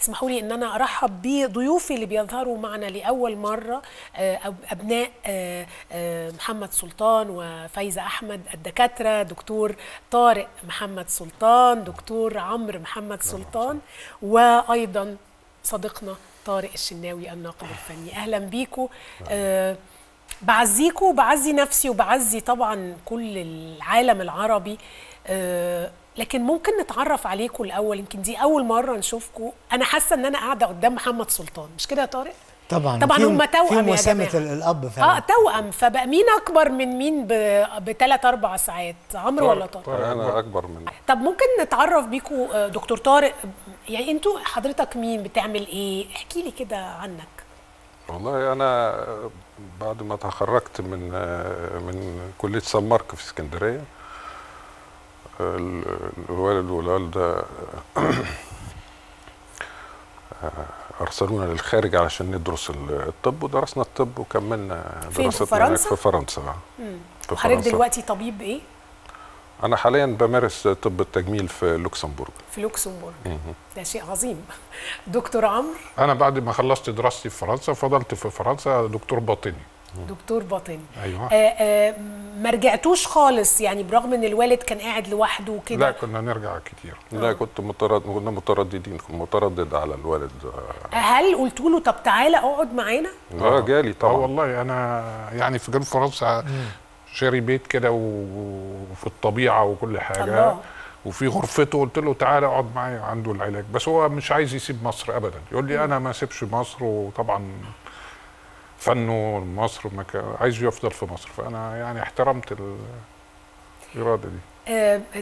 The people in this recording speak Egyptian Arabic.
اسمحوا لي ان انا ارحب بضيوفي اللي بيظهروا معنا لاول مره آه، أب- ابناء آه، آه، محمد سلطان وفايزه احمد الدكاتره دكتور طارق محمد سلطان دكتور عمرو محمد سلطان وايضا صديقنا طارق الشناوي الناقد الفني اهلا بيكم آه، بعزيكم وبعزي نفسي وبعزي طبعا كل العالم العربي آه، لكن ممكن نتعرف عليكم الاول يمكن دي اول مره نشوفكم انا حاسه ان انا قاعده قدام محمد سلطان مش كده يا طارق طبعا طبعا فيهم- هم توأم فيهم يا وسامة جماعة. الاب فعلا اه توأم فبقى مين اكبر من مين بثلاث اربع ساعات عمرو ولا طارق انا اكبر من طب ممكن نتعرف بيكم آه، دكتور طارق يعني انتوا حضرتك مين بتعمل ايه احكي لي كده عنك والله انا بعد ما تخرجت من من كليه سان مارك في اسكندريه ال- الوالد والوالده ارسلونا للخارج علشان ندرس الطب ودرسنا الطب وكملنا فين؟ في دراستنا هناك فرنسا؟ في فرنسا في وحضرتك فرنسا. دلوقتي طبيب ايه انا حاليا بمارس طب التجميل في لوكسمبورغ في لوكسمبورغ ده شيء عظيم دكتور عمرو انا بعد ما خلصت دراستي في فرنسا فضلت في فرنسا دكتور باطني دكتور باطني ايوه آه آه ما رجعتوش خالص يعني برغم ان الوالد كان قاعد لوحده لا وكده كنا نرجع كتير لا كنت متردد كنا مترددين كنت متردد على الوالد هل قلت له طب تعالى اقعد معانا اه جالي اه طبعا والله انا يعني في جنوب فرنسا شاري بيت كده و- وفي الطبيعه وكل حاجه الله. وفي غرفته قلت له تعالى اقعد معايا عنده العلاج بس هو مش عايز يسيب مصر ابدا يقول لي انا ما اسيبش مصر وطبعا فنه مصر مكان عايز يفضل في مصر فانا يعني احترمت ال- الاراده دي آه